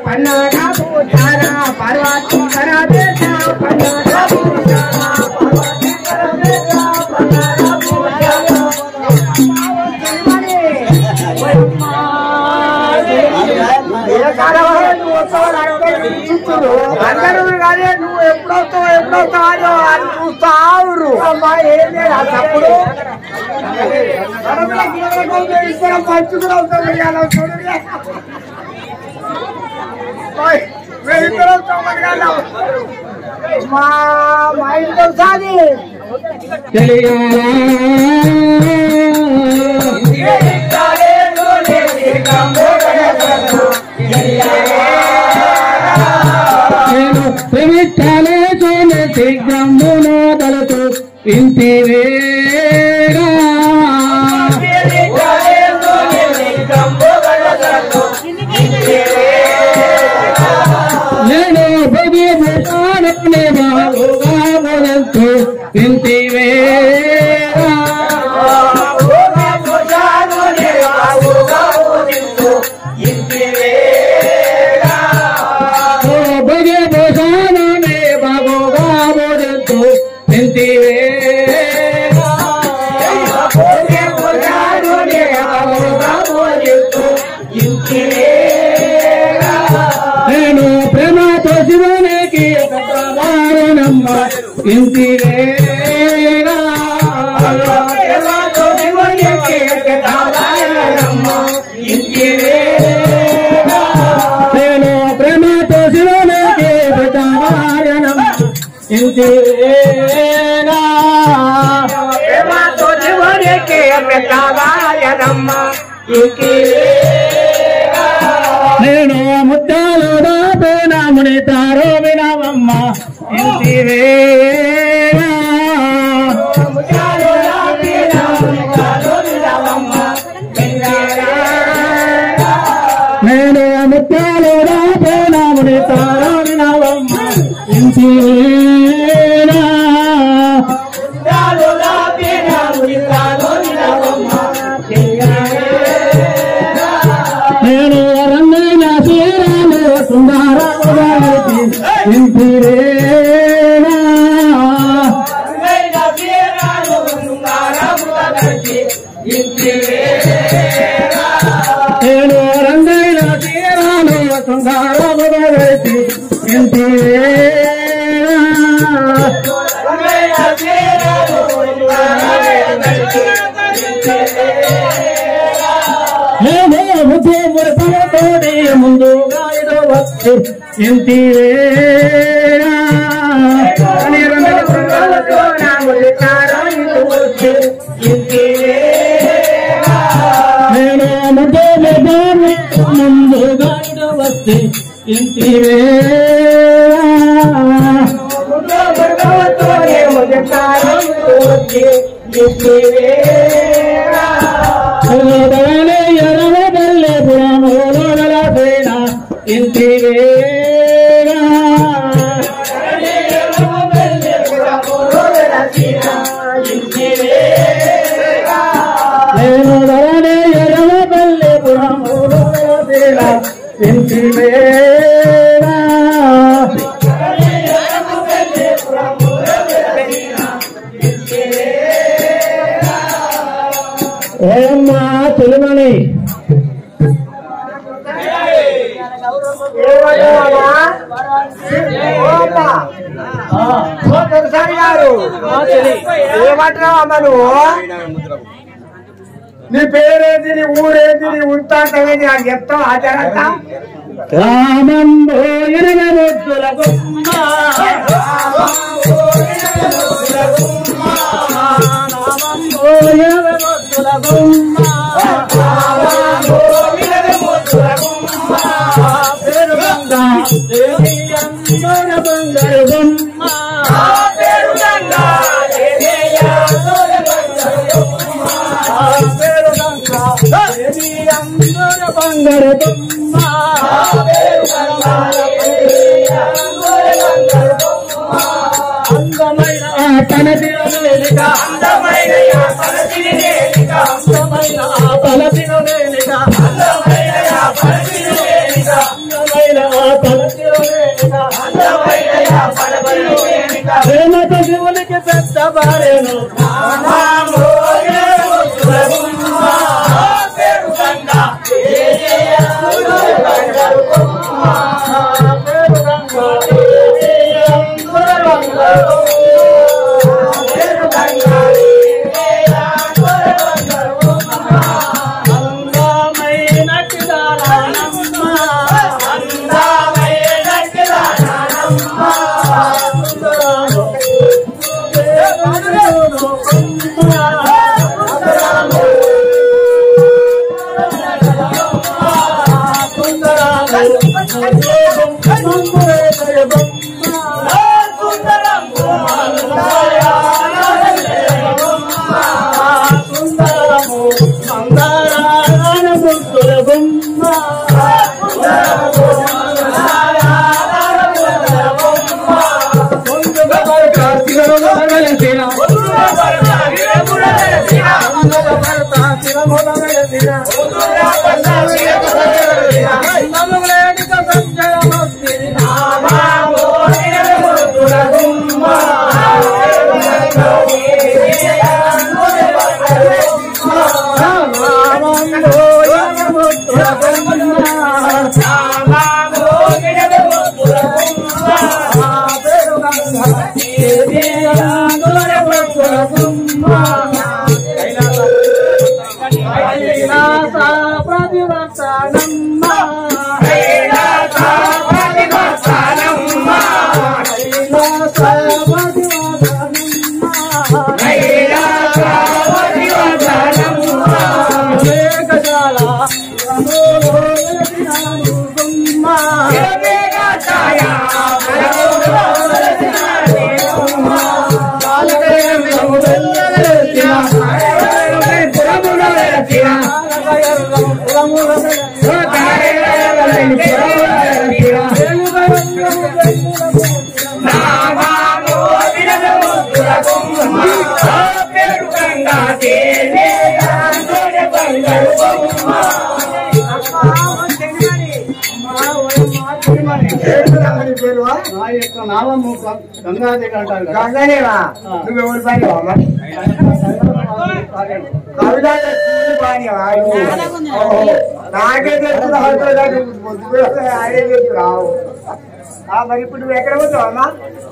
పన్నాగా పూజారా పార్వతీ కరాదేశ పన్నాగా పూజారా పార్వతీ కరాదేశ పన్నాగా పూజారా అందరూ కానీ నువ్వు ఎప్పుడొస్తావు ఎప్పుడొస్తావు అని వాళ్ళు చూస్తావురు అమ్మా ఏం లేదు ఆ తప్పుడు ఇద్దరం పంచుకుని అవుతుంది ఇవాళ చూడండి. ఓయ్, మేమిద్దరం తొమ్మిది గంటలు. మా మా ఇంట్లో సాది నేను ప్రేమించాలే చూనే శీఘ్రమును తలతో ఇంటివేగా నేను భగిస్తాను బాబుగా మొదలుతూ ఇంటివేగా ఓ భగిస్తాను బాబుగా మొదలుతూ ఇంటివేగా నేను ప్రేమతో శివునికి వారణమ్మ ఇంటివేగా నేను ప్రేమతో శివునికి వారణమ్మ ఇంటివేగా నేను ముద్దాలు దాపేనాముని తారో వినవమ్మ ఇంటివేగా నేను ముత్యాలు రాబోనాముని తారో వినవమ్మ ఇంటివేగా నేను రంగైన శ్రీరాము సుందరముదానికి ఇంటివేగా నేను రంగైన శ్రీరాము సుందరముదానికి ఇంటివేగా నేను ముద్దు మురపలతోనే ముందుగా ఏదో వచ్చి ఇంటివేగా నేను ముద్దు ముద్దాన్ని ముందుగా ఏదో వచ్చి ఇంటివేగా సోదరనే ఎరవబల్లె పురముల సేన ఇంటివేగా నేను ధరణి ఎరవబల్లె పురముల సేన ఇంటివేగా ఏమ్మా తెలుమని గారు ఏమంటున్నావు అమ్మ నువ్వు నీ పేరేంటి నీ ఊరేంటి నీ ఉంటాంతమేంటి నాకు చెప్తావు ఆచారంతా రామంబో ఇరవై ముద్దుల గుమ్మ రామంబో ఇరవై ముద్దుల గుమ్మ పేరు గంగా దేవి అందర బంగారు గుమ్మ పేరు గంగా దేవి అందర బంగారు గుమ్మ అందమైన తనదిన వేదిక అందమైన తలదిన వేదిక అందమైన ఊరికి పెద్ద భార్యను అందమైనటి దానమ్మ అందమైనటి దానమ్మ పేరువా నా యొక్క నామము గంగాదేవి అంటారు కదా గంగనేవా నువ్వు ఎవరు పని కవిత పాడివా నాకే తెలుసు ఆయనే తెలుసు రావు ఆ, మరి ఇప్పుడు నువ్వు ఎక్కడ పోతావు అమ్మా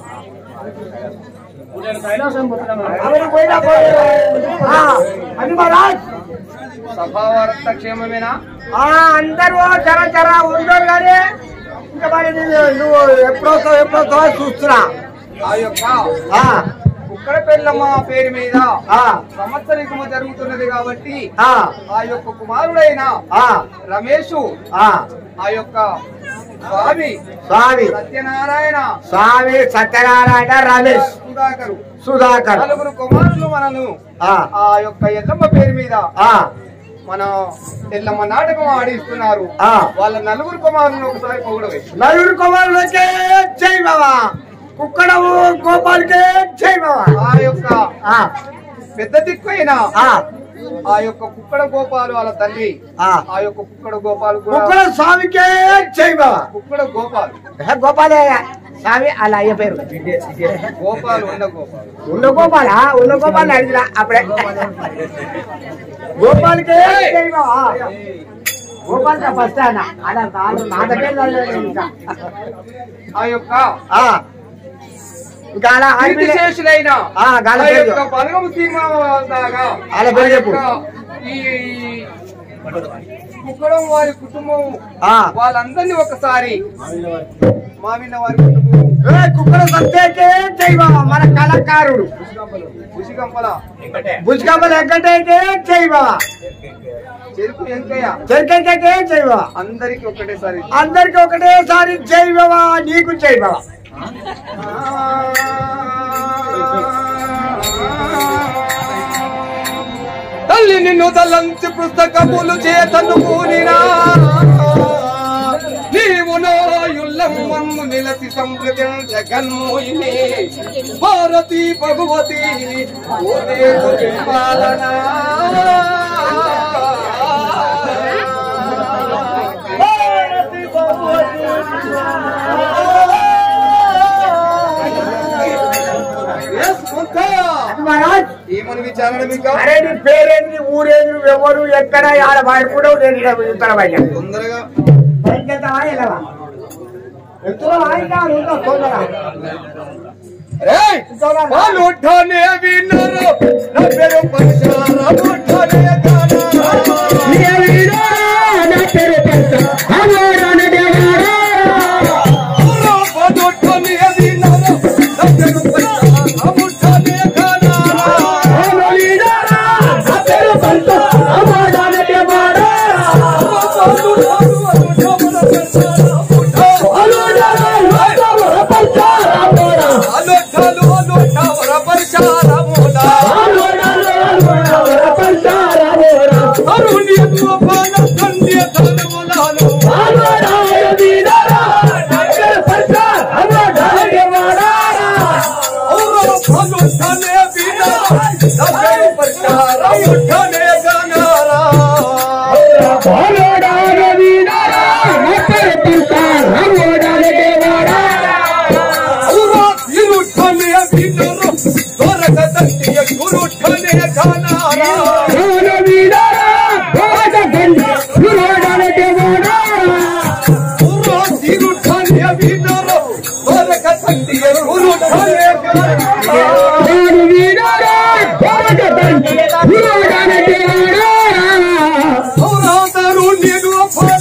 నేను కైలాసం పోతున్నాను అవన్నీ పోయినా పోయినా. ఆ, అది మా రాజ్ సభావారంత క్షేమమేనా ఆ, అందరూ చర చర ఉండరు కానీ ఇంకా మరి నువ్వు నువ్వు ఎప్పుడొస్తావు ఎప్పుడొస్తావు అని చూస్తున్నా ఆ యొక్క ఆ, కుక్కడ పెళ్ళమ్మ పేరు మీద ఆ, సంవత్సరికము జరుగుతున్నది కాబట్టి ఆ, ఆ యొక్క కుమారుడైన ఆ, రమేషు ఆ. ఆ యొక్క స్వామి స్వామి సత్యనారాయణ స్వామి సత్యనారాయణ రమేష్ సుధాకరు సుధాకర్ నలుగురు కుమారులు మనను ఆ, ఆ యొక్క ఎల్లమ్మ పేరు మీద ఆ, మన ఎల్లమ్మ నాటకం ఆడిస్తున్నారు ఆ. వాళ్ళ నలుగురు కుమారులను ఒకసారి పొగడవే నలుగురు కుమారులకే జై బాబా కుక్కడము గోపాల్కే జై బాబా ఆ యొక్క ఆ, పెద్ద దిక్కు అయిన ఆ, ఆ యొక్క కుక్కడ గోపాలు వాళ్ళ తల్లి ఆ. ఆ యొక్క కుక్కడ గోపాలు కూడా కుక్కడ స్వామికే జై బాబా కుక్కడ గోపాలు ఏ, గోపాలే స్వామి అలా అయ్య పేరు గోపాలు ఉండ గోపాలు ఉన్న గోపాల ఉన్న గోపాల్ అడిగిరా అప్పుడే గోపాల్కే జై బాబా గోపాల్ ఫస్ట్ ఆయన అలా కాదు నా దగ్గర ఇంకా ఆ యొక్క ఆ, ఇంకా అలా ఆడిపిల్లే- కీర్తిశేషులైన ఆ, గాలి ఆ పేరు యొక్క బలగము సీమ దాగా వాళ్ళ పేరు ఆ చెప్పు. యొక్క ఈ కుక్కడం వారి కుటుంబం ఆ. వాళ్ళందరినీ ఒకసారి మామిన వారి కుటుంబం ఏ, కుక్కడ సత్యకే జై బాబా మన కళాకారుడు ఉసిగంపల భుజకమ్మల వెంకటయ్యకే జై బాబా చెరుకు వెంకయ్య చెరికకే జై బాబా అందరికి ఒకటేసారి అందరికి ఒకటేసారి జై బాబా నీకు జై బాబా తల్లి నిన్ను తల్లంచి పుస్తకములు చేతను కూనినా నీవు నాయుల్లమ్మను నిలసి సంప్రదం జగన్మోహిని భారతి భగవతి ఓ పాలన వేసుకుంట విచారణ మీకు అరే నీ పేరేంది నీ ఊరేంది నువ్వు ఎవరు ఎక్కడ ఆడ పడుకుంటావు నేను ఇక్కడ ఇతర బయట తొందరగా వెళ్తావా వెళ్ళవా వెళ్తున్నావా ఇంకా ఇంకా తొందర రేయ్! వాళ్ళు ఒడ్డానే విన్నారు నా పేరు పరిచార ఒడ్డానే గానారా. ఊరో వాళ్ళు ఒడ్డానే విన్నారు నా పేరు పరిచార ఒడ్డానే గానారా. అలోటాలు అలోటావర పరిచారముడా. అరుణి గోపాల తండ్రి తనములాలు. ఊరో వాళ్ళు ఒడ్డానే విన్నారు నా పేరు పరిచార ఒడ్డానే గానారా. ఊరో తిరుట్టనే విన్నారు దొరక తండ్రి గురుట్టనే గానారా. ఊరో తిరుట్టనే విన్నారు దొరక తండ్రి గురుట్టనే గానారా. ఔరాదరు నిడు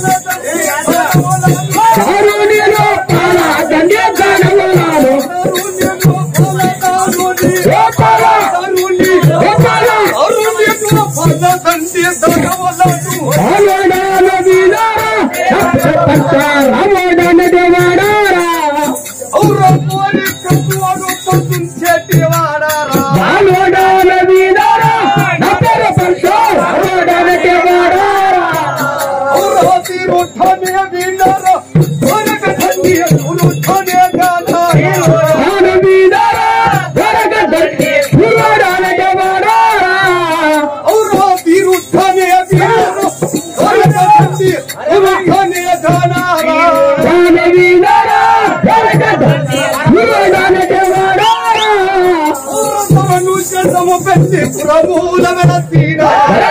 పెట్టి పురమూల వెలసీనా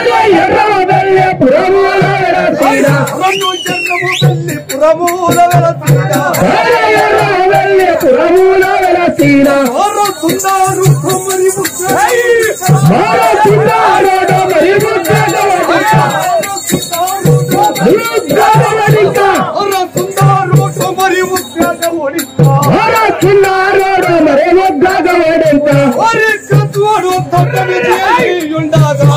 రన్ను జన్మము పెళ్లి పురమూల వెలసీనా మారుతున్నారు కొమ్మరి మారుతున్నారు కొమ్మరి ముత్యాక ఒడిస్తా ఒరి కత్తువడు తొట్టమి ఉండగా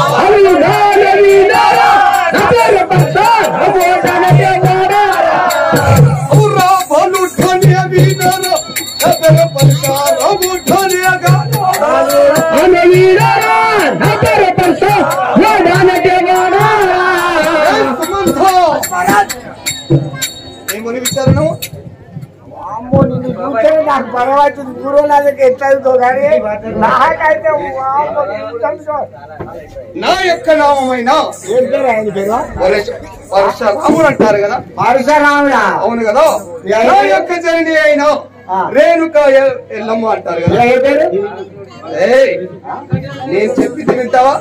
ఔరా బలు ఠనియ వీనర కబర పరికార ముఠనియగా ఏమని విచారణ అమ్మో నిన్ను చూస్తే నాకు పర్వాలేదు గురువు నాదకి ఎట్లా అవుతావు కానీ నాకైతే వామ్మో, నిజం సార్. నా యొక్క నామమైన ఏం పేరు ఆయన పేరు పరశురాముడు అంటారు కదా పరశురాముడా అవును కదా నా యొక్క జనని అయిన రేణుక ఎ- ఎల్లమ్మ అంటారు కదా ఏ పేరు ఏయ్, నేను చెప్పి తింటావా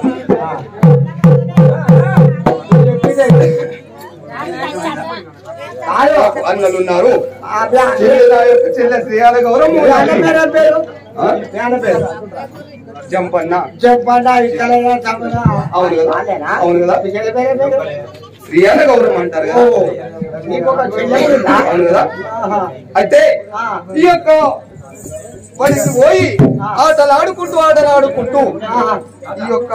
కాదు. అన్నలు ఉన్నారు ఆ బ్లా- చెల్లె నా యొక్క చెల్లె శ్రీయాల గౌరవం మీ అన్న పేరు ఏం పేరు ఆ? మీ అన్న పేరు జంపన్న చెప్పండి ఇక్కడ తమ్ముడా? అవును కదా? వాళ్ళేనా? అవును కదా? మీ చెల్లి పేరు ఏం పేరు? శ్రీయాల గౌరవం అంటారు ఓ, కదా నీకు ఒక చెల్లె ఉందా? అవును కదా ఆహా. అయితే ఆ. ఈ యొక్క వాడికి పోయి ఆటలు ఆడుకుంటూ ఆటలు ఆడుకుంటూ ఆహా. ఈ యొక్క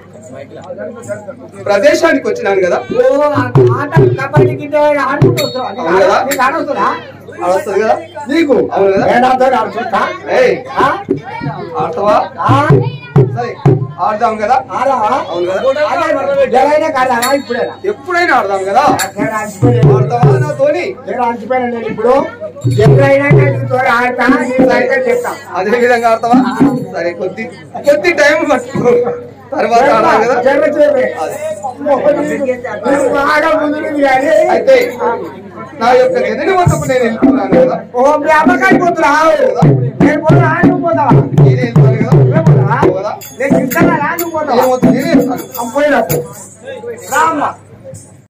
ప్రదేశానికి వచ్చినాను కదా ఓ, ఆ ఆట కబడ్డీ గిట్ట ఆడుకుంటూ వస్తావా? నీకు అవును కదా? ఆడ- నీకు ఆడొస్తుందా? వస్తుంది కదా నీకు అవును కదా? నేను ఆడతాను, ఆడుతుందా? ఏయ్ ఆ? ఆడతావా ఆ? సరే ఆడదాం కదా ఆడవా? అవును కదా ఆడే, జరైనా కాదానా ఇప్పుడేనా ఎప్పుడైనా ఆడదాం కదా నేను అలసిపోయాను. ఆడతావా నాతోని నేను అలసిపోయాను నేను ఇప్పుడు ఎప్పుడైనా నీతో ఆడతా నీ సంగతి చెప్తా అదే విధంగా ఆడతావా సరే కొద్ది కొద్ది టైం పట్టుకో తర్వాత ఆడదాం కదా జర చేరే. అదే. నువ్వు బాగా ముందు నుంచి కానీ అయితే నా యొక్క గదిని వద్దకు నేను వెళ్తున్నాను కదా ఓ మీ అమ్మకానికి పోతురా నేను పోతా నువ్వు పోతావా నేనే వెళ్తాను కదా నువ్వే పోతావా కదా నేను తింటానా నువ్వు పోతావా ఏమవుతుంది పోయినట్టు రామ్మ